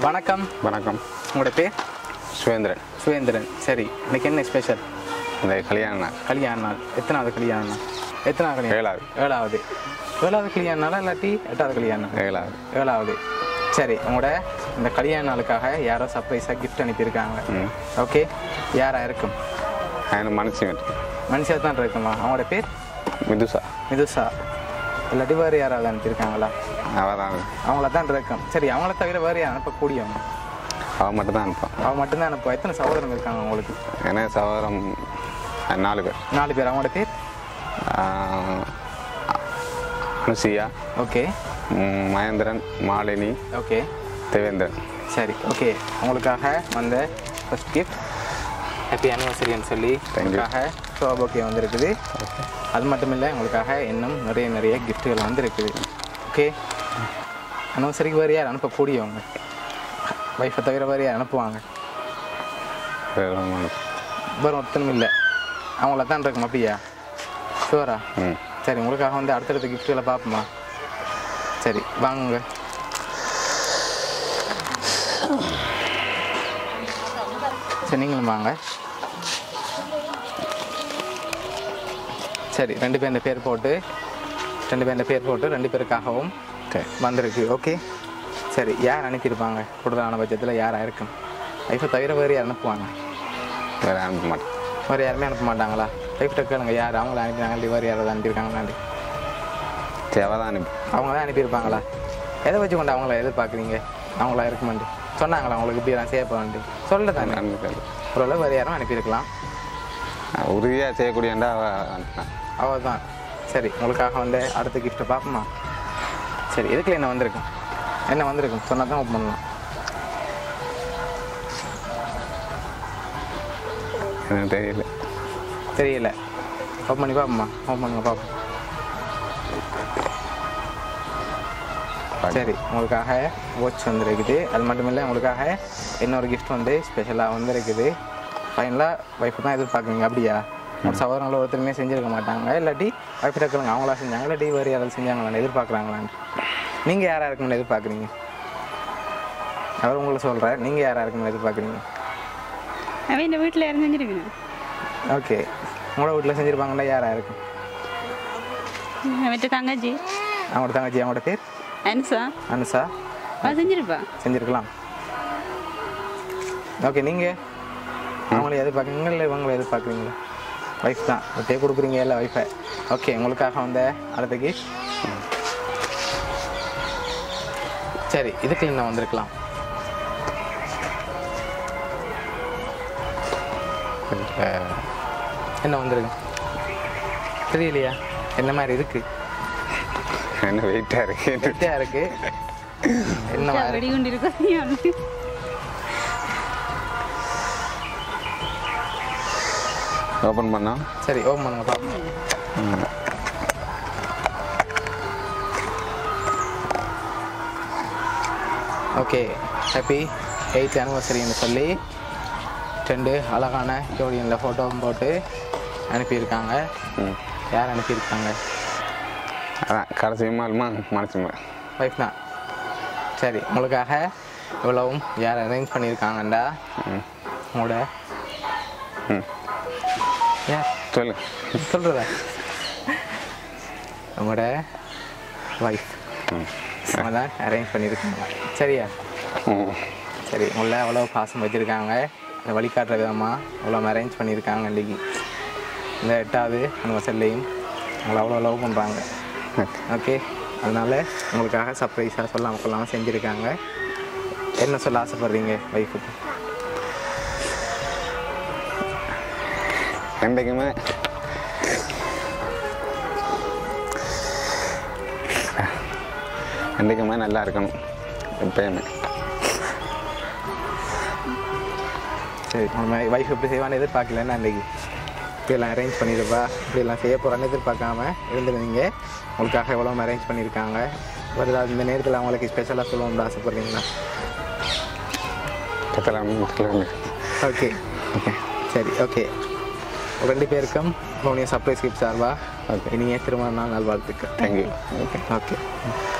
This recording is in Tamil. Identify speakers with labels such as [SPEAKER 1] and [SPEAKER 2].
[SPEAKER 1] வணக்கம்
[SPEAKER 2] வணக்கம்
[SPEAKER 1] உங்களோட பேர்
[SPEAKER 2] சுவேந்திரன்
[SPEAKER 1] சுவேந்திரன் சரி இன்னைக்கு என்ன ஸ்பெஷல்
[SPEAKER 2] இந்த கல்யாண நாள்
[SPEAKER 1] கல்யாண நாள் எத்தனாவது கல்யாண நாள் எத்தனாவது கல்யாணம்
[SPEAKER 2] ஏழாவது
[SPEAKER 1] ஏழாவது ஏழாவது கல்யாண நாளா இல்லாட்டி எட்டாவது கல்யாண நாள்
[SPEAKER 2] ஏழாவது
[SPEAKER 1] ஏழாவது சரி உங்களோட இந்த கல்யாண நாளுக்காக யாரோ சர்ப்ரைஸாக கிஃப்ட் அனுப்பியிருக்காங்க
[SPEAKER 2] ம்
[SPEAKER 1] ஓகே யாரா இருக்கும்
[SPEAKER 2] எனக்கு மனசு
[SPEAKER 1] மனுஷா தான் இருக்குமா அவங்களோட பேர்
[SPEAKER 2] மிதுசா
[SPEAKER 1] மிதுசா இல்லாட்டி வேறு யாராவது அனுப்பியிருக்காங்களா
[SPEAKER 2] அவள் தான்
[SPEAKER 1] அவங்கள தான் இருக்கும் சரி அவங்கள தவிர வேறு யார் அனுப்பக்கூடியவங்க
[SPEAKER 2] அவள் மட்டும் தான் அனுப்பான்
[SPEAKER 1] அவன் மட்டும்தான் அனுப்புவா எத்தனை சகோதரங்க இருக்காங்க உங்களுக்கு
[SPEAKER 2] எனக்கு சகோதரம் நாலு பேர்
[SPEAKER 1] நாலு பேர் அவங்களோட பேர்
[SPEAKER 2] ஆஹ், அனுசியா
[SPEAKER 1] ஓகே
[SPEAKER 2] ம், மகேந்திரன் மாலினி
[SPEAKER 1] ஓகே
[SPEAKER 2] தேவேந்திரன்
[SPEAKER 1] சரி ஓகே உங்களுக்காக வந்த ஃபர்ஸ்ட் கிஃப்ட் ஹாப்பி ஆனிவர்சரின்னு சொல்லி
[SPEAKER 2] Thank you.
[SPEAKER 1] உங்களுக்காக ஷோப் ஓகே வந்திருக்குது அது மட்டும் இல்லை உங்களுக்காக இன்னும் நிறைய நிறைய கிஃப்ட்டுகள் வந்திருக்குது ஓகே அனிவர்சரிக்கு வேறு யார் அனுப்பக்கூடியவங்க ஒய்ஃபை தவிர வேறு யார் அனுப்புவாங்க
[SPEAKER 2] வேறு ஒண்ணும் இல்ல.
[SPEAKER 1] வேறு ஒருத்தனும் இல்லை அவங்கள தான் இருக்கும் அப்படியா ஷுவரா
[SPEAKER 2] ம்
[SPEAKER 1] சரி உங்களுக்காக வந்து அடுத்தடுத்த கிஃப்ட்டுகளை பார்ப்போமா சரி வாங்குங்க சரி நீங்களும் வாங்க சரி ரெண்டு பேர் இந்த பேர் போட்டு ரெண்டு பேர் இந்த பேர் போட்டு ரெண்டு பேருக்காகவும்
[SPEAKER 2] சரி
[SPEAKER 1] வந்திருக்கு ஓகே சரி யார் அனுப்பியிருப்பாங்க கூடுதலான பட்சத்தில் யாராக இருக்கும் ஐஃபை தவிர வேறு யார் அனுப்புவாங்க
[SPEAKER 2] வேறு அனுப்ப மாட்டேன்
[SPEAKER 1] வேறு யாருமே அனுப்ப மாட்டாங்களா லைஃப் கேளுங்க யார் அவங்கள அனுப்பினாங்க வேறு யாராவது அனுப்பியிருக்காங்களாண்டி
[SPEAKER 2] சரி அவள் தான் அனுப்பி
[SPEAKER 1] அவங்க தான் அனுப்பியிருப்பாங்களா எதை வச்சு கொண்டு அவங்கள எதிர்பார்க்குறீங்க அவங்களா இருக்குமாண்டி சொன்னாங்களா அவங்களுக்கு இப்படி நான் செய்ய போவேன்டி சொல்ல தானே
[SPEAKER 2] அனுப்பி
[SPEAKER 1] ஓரளவு வேறு யாரும் அனுப்பியிருக்கலாம்
[SPEAKER 2] உறுதியாக செய்யக்கூடியண்டா அவள் அனுப்பினான்
[SPEAKER 1] அவள் தான் சரி உங்களுக்காக வந்து அடுத்த கிஃப்ட்டை பார்ப்போமா சரி எதுக்குள்ள என்ன வந்திருக்கும் என்ன வந்திருக்கும் சொன்னால் தான் ஓப்பன் பண்ணலாம்
[SPEAKER 2] எனக்கு தெரியல
[SPEAKER 1] தெரியல ஓப்பன் பண்ணி பார்ப்போமா ஓப்பன் பண்ணுங்க பார்ப்போம் சரி உங்களுக்காக வாட்ச் வந்திருக்குது அது மட்டும் இல்லை உங்களுக்காக இன்னொரு கிஃப்ட் வந்து ஸ்பெஷலாக வந்திருக்குது ஃபைனலாக ஒய்ஃபு தான் எதிர்பார்க்குறீங்க அப்படியா ஒரு சகோதரங்கள ஒருத்தருமே செஞ்சிருக்க மாட்டாங்க இல்லாட்டி ஒய்ஃப் டக்குங்க அவங்களா செஞ்சாங்க இல்லாட்டி வேறு யாராவது செஞ்சாங்களான்னு எதிர்பார்க்குறாங்களான்னு நீங்கள் யாராக இருக்கும்னு எதிர்பார்க்குறீங்க அவர் உங்களை சொல்கிறேன் நீங்கள் யாராக இருக்கும்னு எதிர்பார்க்குறீங்க
[SPEAKER 3] அவன் இந்த வீட்டில் இருந்து செஞ்சிருக்கணும்
[SPEAKER 1] ஓகே உங்களோட வீட்டில் செஞ்சுருப்பாங்கன்னா யாராக இருக்கும்
[SPEAKER 3] அவன் தங்கச்சி
[SPEAKER 1] அவங்களோட தங்கச்சி அவங்களோட பேர்
[SPEAKER 3] அனுசா
[SPEAKER 1] அனுசா
[SPEAKER 3] அவன் செஞ்சிருப்பா
[SPEAKER 1] செஞ்சுருக்கலாம் ஓகே நீங்கள் அவங்கள எதிர்பார்க்குறீங்களா இல்லை இவங்களை எதிர்பார்க்குறீங்களா ஒய்ஃப் தான் ஒட்டே கொடுக்குறீங்க இல்லை ஒய்ஃபை ஓகே உங்களுக்காக வந்த அடுத்த gift. சரி இதுக்கு என்ன வந்திருக்கலாம்
[SPEAKER 2] கொஞ்சம்
[SPEAKER 1] என்ன வந்திருக்கு தெரியலையா என்ன மாதிரி இருக்கு
[SPEAKER 2] என்ன வெயிட்டாக இருக்கு
[SPEAKER 1] வெட்டியா இருக்கு என்ன மாதிரி
[SPEAKER 3] வெடி கொண்டு இருக்கும்
[SPEAKER 2] ஓப்பன் பண்ணால்
[SPEAKER 1] சரி ஓப்பன் பண்ணுங்க பார்ப்போம் ஓகே ஹாப்பி எயித் ஆனிவர்சரின்னு சொல்லி ரெண்டு அழகான ஜோடியனில் ஃபோட்டோவும் போட்டு அனுப்பியிருக்காங்க
[SPEAKER 2] ம்
[SPEAKER 1] யார் அனுப்பியிருக்காங்க
[SPEAKER 2] அதான் கடைசி மாலுமா மனசு
[SPEAKER 1] ஒய்ஃப் தான் சரி உங்களுக்காக இவ்வளவும் யார் அரேஞ்ச் பண்ணியிருக்காங்கண்டா
[SPEAKER 2] ம்
[SPEAKER 1] உங்களோட
[SPEAKER 2] ம்
[SPEAKER 1] யார்
[SPEAKER 2] சொல்லு
[SPEAKER 1] சொல்கிறதா நம்மளோட ஒய்ஃப்
[SPEAKER 2] ம்
[SPEAKER 1] அவங்க தான் அரேஞ்ச் பண்ணியிருக்காங்க சரியா
[SPEAKER 2] ம்
[SPEAKER 1] சரி உள்ள அவ்வளோ பாசம் வச்சுருக்காங்க இந்த வழிகாட்டுற விதமாக அவ்வளோ அரேஞ்ச் பண்ணியிருக்காங்க இன்னைக்கு இந்த எட்டாவது அனிவர்சரிலையும் உங்களை அவ்வளோ லவ் பண்ணுறாங்க ஓகே அதனால் உங்களுக்காக சர்ப்ரைஸாக சொல்லாமல் கொள்ளாமல் செஞ்சுருக்காங்க என்ன சொல்ல ஆசைப்படுறீங்க ஒய்ஃபுக்கு
[SPEAKER 2] என்றைக்குமே என்றைக்குமே நல்லா இருக்கணும் எப்பயுமே
[SPEAKER 1] சரி நம்ம ஒய்ஃப் எப்படி செய்வான்னு எதிர்பார்க்கலன்னு அன்றைக்கி இப்படியெல்லாம் அரேஞ்ச் பண்ணியிருப்பா இப்படியெல்லாம் செய்ய போகிறான்னு எதிர்பார்க்காம இருந்துருந்தீங்க உங்களுக்காக எவ்வளோ அரேஞ்ச் பண்ணியிருக்காங்க வருதா இந்த நேரத்தில் அவங்களுக்கு ஸ்பெஷலாக சொல்லணும்னு ஆசைப்பட்றீங்களா
[SPEAKER 2] கத்தலாம்
[SPEAKER 1] ஓகே ஓகே சரி ஓகே ரெண்டு பேருக்கும் உங்களுடைய சர்ப்ரைஸ் கிஃப்ட் சார்பா
[SPEAKER 2] Okay.
[SPEAKER 1] இனிய திருமண நாள் நல்வாழ்த்துக்கள்
[SPEAKER 2] தேங்க்யூ
[SPEAKER 1] ஓகே